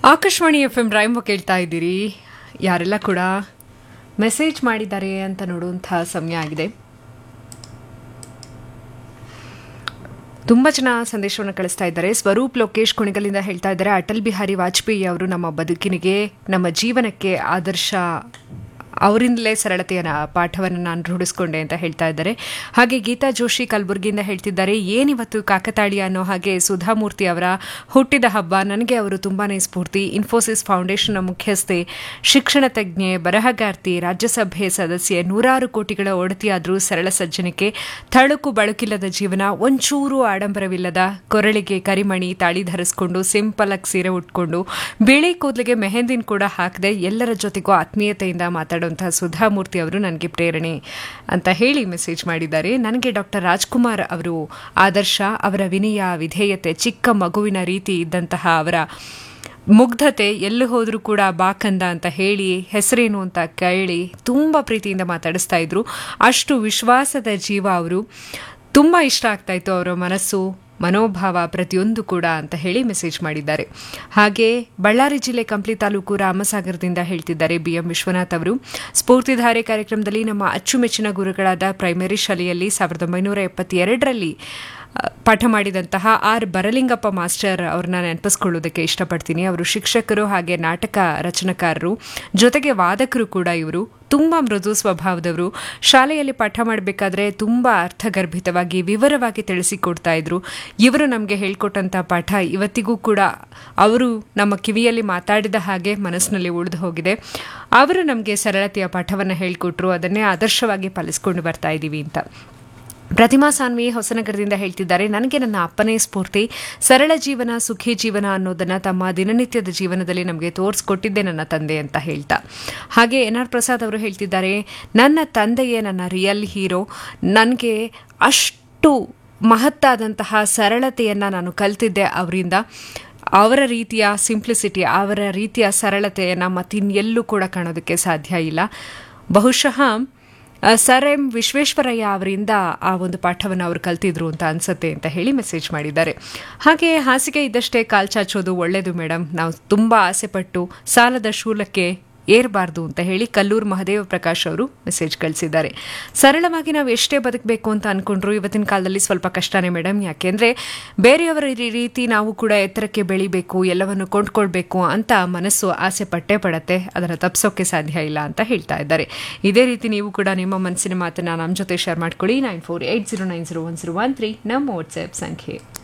Akashvani F M ರೈಮ ಕೇಳ್ತಾ ಇದ್ದೀರಿ ಯಾರೆಲ್ಲ ಕೂಡ ಮೆಸೇಜ್ ಮಾಡಿದ್ದಾರೆ ಅಂತ ನೋಡುವಂತಹ ಸಮಯ ಆಗಿದೆ ತುಂಬ ಜನ ಸಂದೇಶವನ್ನು ಕಳಿಸ್ತಾ ಇದ್ದಾರೆ ಸ್ವರೂಪ್ ಲೋಕೇಶ್ ಕುಣಿಗಲಿಂದ ಹೇಳ್ತಾ ಇದ್ದಾರೆ ಅಟಲ್ ಬಿಹಾರಿ ವಾಜಪೇಯಿ ಅವರು ನಮ್ಮ ಬದುಕಿನಿಗೆ ನಮ್ಮ ಜೀವನಕ್ಕೆ ಆದರ್ಶ ಅವರಿಂದಲೇ ಸರಳತೆಯ ನ- ಪಾಠವನ್ನು ನಾನು ರೂಢಿಸ್ಕೊಂಡೆ ಅಂತ ಹೇಳ್ತಾ ಇದ್ದಾರೆ ಹಾಗೆ ಗೀತಾ ಜೋಶಿ ಕಲಬುರಗಿಯಿಂದ ಹೇಳ್ತಿದ್ದಾರೆ ಏನಿವತ್ತು ಕಾಕತಾಳಿ ಅನ್ನೋ ಹಾಗೆ ಸುಧಾಮೂರ್ತಿ ಅವರ ಹುಟ್ಟಿದ ಹಬ್ಬ ನನಗೆ ಅವರು ತುಂಬಾನೇ ಸ್ಫೂರ್ತಿ ಇನ್ಫೋಸಿಸ್ ಫೌಂಡೇಶನ್ನ ಮುಖ್ಯಸ್ಥೆ ಶಿಕ್ಷಣ ತಜ್ಞೆ ಬರಹಗಾರ್ತಿ ರಾಜ್ಯಸಭೆ ಸದಸ್ಯೆ ನೂರಾರು ಕೋಟಿಗಳ ಒಡತಿಯಾದರೂ ಸರಳ ಸಜ್ಜನಿಕೆ ತಳುಕು ಬಳುಕಿಲ್ಲದ ಜೀವನ ಒಂಚೂರು ಆಡಂಬರವಿಲ್ಲದ ಕೊರಳಿಗೆ ಕರಿಮಣಿ ತಾಳಿ ಧರಿಸ್ಕೊಂಡು ಸಿಂಪಲ್ ಆಗಿ ಸೀರೆ ಉಟ್ಕೊಂಡು ಬಿಳಿ ಕೂದಲಿಗೆ ಮೆಹಂದಿನ್ ಕೂಡ ಹಾಕದೆ ಎಲ್ಲರ ಜೊತೆಗೂ ಆತ್ಮೀಯತೆಯಿಂದ ಮಾತಾಡುವಂತಹ ಸುಧಾಮೂರ್ತಿ ಅವರು ನನಗೆ ಪ್ರೇರಣೆ ಅಂತ ಹೇಳಿ ಮೆಸೇಜ್ ಮಾಡಿದ್ದಾರೆ ನನಗೆ ಡಾಕ್ಟರ್ ರಾಜ್ಕುಮಾರ್ ಅವರು ಆದರ್ಶ ಅವರ ವಿನಯ ವಿಧೇಯತೆ ಚಿಕ್ಕ ಮಗುವಿನ ರೀತಿ ಇದ್ದಂತಹ ಅವರ ಮುಗ್ಧತೆ ಎಲ್ಲಿ ಹೋದರೂ ಕೂಡ ಬಾಕಂದ ಅಂತ ಹೇಳಿ ಹೆಸರೇನು ಅಂತ ಕೇಳಿ ತುಂಬ ಪ್ರೀತಿಯಿಂದ ಮಾತಾಡಿಸ್ತಾ ಇದ್ರು ಅಷ್ಟು ವಿಶ್ವಾಸದ ಜೀವ ಅವರು ತುಂಬ ಇಷ್ಟ ಆಗ್ತಾ ಇತ್ತು ಅವರ ಮನಸ್ಸು ಮನೋಭಾವ ಪ್ರತಿಯೊಂದು ಕೂಡ ಅಂತ ಹೇಳಿ ಮೆಸೇಜ್ ಮಾಡಿದ್ದಾರೆ ಹಾಗೆ ಬಳ್ಳಾರಿ ಜಿಲ್ಲೆ ಕಂಪ್ಲಿ ತಾಲೂಕು ರಾಮಸಾಗರದಿಂದ ಹೇಳ್ತಿದ್ದಾರೆ ಬಿ ಎಂ ವಿಶ್ವನಾಥ್ ಅವರು ಸ್ಫೂರ್ತಿಧಾರೆ ಕಾರ್ಯಕ್ರಮದಲ್ಲಿ ನಮ್ಮ ಅಚ್ಚುಮೆಚ್ಚಿನ ಗುರುಗಳಾದ ಪ್ರೈಮರಿ ಶಾಲೆಯಲ್ಲಿ ಸಾವಿರದ ಒಂಬೈನೂರ ಎಪ್ಪತ್ತೆರಡರಲ್ಲಿ ಅ, ಪಾಠ ಮಾಡಿದಂತಹ ಆರ್ ಬರಲಿಂಗಪ್ಪ ಮಾಸ್ಟರ್ ಅವ್ರನ್ನ ನೆನಪಿಸ್ಕೊಳ್ಳೋದಕ್ಕೆ ಇಷ್ಟಪಡ್ತೀನಿ ಅವರು ಶಿಕ್ಷಕರು ಹಾಗೆ ನಾಟಕ ರಚನಕಾರರು ಜೊತೆಗೆ ವಾದಕರು ಕೂಡ ಇವರು ತುಂಬ ಮೃದು ಸ್ವಭಾವದವರು ಶಾಲೆಯಲ್ಲಿ ಪಾಠ ಮಾಡಬೇಕಾದ್ರೆ ತುಂಬ ಅರ್ಥಗರ್ಭಿತವಾಗಿ ವಿವರವಾಗಿ ತಿಳಿಸಿಕೊಡ್ತಾ ಇದ್ರು ಇವರು ನಮಗೆ ಹೇಳ್ಕೊಟ್ಟಂಥ ಪಾಠ ಇವತ್ತಿಗೂ ಕೂಡ ಅವರು ನಮ್ಮ ಕಿವಿಯಲ್ಲಿ ಮಾತಾಡಿದ ಹಾಗೆ ಮನಸ್ಸಿನಲ್ಲಿ ಉಳಿದು ಹೋಗಿದೆ ಅವರು ನಮಗೆ ಸರಳತೆಯ ಪಾಠವನ್ನು ಹೇಳಿಕೊಟ್ರು ಅದನ್ನೇ ಆದರ್ಶವಾಗಿ ಪಾಲಿಸ್ಕೊಂಡು ಬರ್ತಾ ಇದ್ದೀವಿ ಅಂತ ಪ್ರತಿಮಾ ಸಾನ್ವಿ ಹೊಸನಗರದಿಂದ ಹೇಳ್ತಿದ್ದಾರೆ ನನಗೆ ನನ್ನ ಅಪ್ಪನೇ ಸ್ಫೂರ್ತಿ ಸರಳ ಜೀವನ ಸುಖಿ ಜೀವನ ಅನ್ನೋದನ್ನ ತಮ್ಮ ದಿನನಿತ್ಯದ ಜೀವನದಲ್ಲಿ ನಮಗೆ ತೋರಿಸ್ಕೊಟ್ಟಿದ್ದೆ ನನ್ನ ತಂದೆ ಅಂತ ಹೇಳ್ತಾ ಹಾಗೆ ಎನ್ ಆರ್ ಪ್ರಸಾದ್ ಅವರು ಹೇಳ್ತಿದ್ದಾರೆ ನನ್ನ ತಂದೆಯೇ ನನ್ನ ರಿಯಲ್ ಹೀರೋ ನನಗೆ ಅಷ್ಟು ಮಹತ್ತಾದಂತಹ ಸರಳತೆಯನ್ನು ನಾನು ಕಲ್ತಿದ್ದೆ ಅವರಿಂದ ಅವರ ರೀತಿಯ ಸಿಂಪ್ಲಿಸಿಟಿ ಅವರ ರೀತಿಯ ಸರಳತೆಯನ್ನು ಮತ್ತಿನ್ನೆಲ್ಲೂ ಕೂಡ ಕಾಣೋದಕ್ಕೆ ಸಾಧ್ಯ ಇಲ್ಲ ಬಹುಶಃ ಆ, ಸರ್ ಎಂ ವಿಶ್ವೇಶ್ವರಯ್ಯ ಅವರಿಂದ ಆ ಒಂದು ಪಾಠವನ್ನು ಅವರು ಕಲ್ತಿದ್ರು ಅಂತ ಅನ್ಸತ್ತೆ ಅಂತ ಹೇಳಿ ಮೆಸೇಜ್ ಮಾಡಿದ್ದಾರೆ ಹಾಗೆ ಹಾಸಿಗೆ ಇದ್ದಷ್ಟೇ ಕಾಲ್ ಚಾಚೋದು ಒಳ್ಳೆಯದು ಮೇಡಮ್ ನಾವು ತುಂಬ ಆಸೆಪಟ್ಟು ಸಾಲದ ಶೂಲಕ್ಕೆ ಏರಬಾರ್ದು ಅಂತ ಹೇಳಿ ಕಲ್ಲೂರು ಮಹದೇವ ಪ್ರಕಾಶ್ ಅವರು ಮೆಸೇಜ್ ಕಳಿಸಿದ್ದಾರೆ ಸರಳವಾಗಿ ನಾವು ಎಷ್ಟೇ ಬದುಕಬೇಕು ಅಂತ ಅನ್ಕೊಂಡ್ರು ಇವತ್ತಿನ ಕಾಲದಲ್ಲಿ ಸ್ವಲ್ಪ ಕಷ್ಟನೇ ಮೇಡಮ್ ಯಾಕೆಂದ್ರೆ ಬೇರೆಯವರ ರೀ- ರೀತಿ ನಾವು ಕೂಡ ಎತ್ತರಕ್ಕೆ ಬೆಳಿಬೇಕು ಎಲ್ಲವನ್ನು ಕೊಂಡ್ಕೊಳ್ಬೇಕು ಅಂತ ಮನಸ್ಸು ಆಸೆ ಪಟ್ಟೇ ಪಡತ್ತೆ ಅದರ ತಪ್ಸೋಕೆ ಸಾಧ್ಯ ಇಲ್ಲ ಅಂತ ಹೇಳ್ತಾ ಇದ್ದಾರೆ ಇದೇ ರೀತಿ ನೀವು ಕೂಡ ನಿಮ್ಮ ಮನಸ್ಸಿನ ಮಾತನ್ನ ನಮ್ಮ ಜೊತೆ ಶೇರ್ ಮಾಡ್ಕೊಳ್ಳಿ nine four eight zero nine zero one zero one three ನಮ್ಮ ವಾಟ್ಸ್ಆ್ಯಪ್ ಸಂಖ್ಯೆ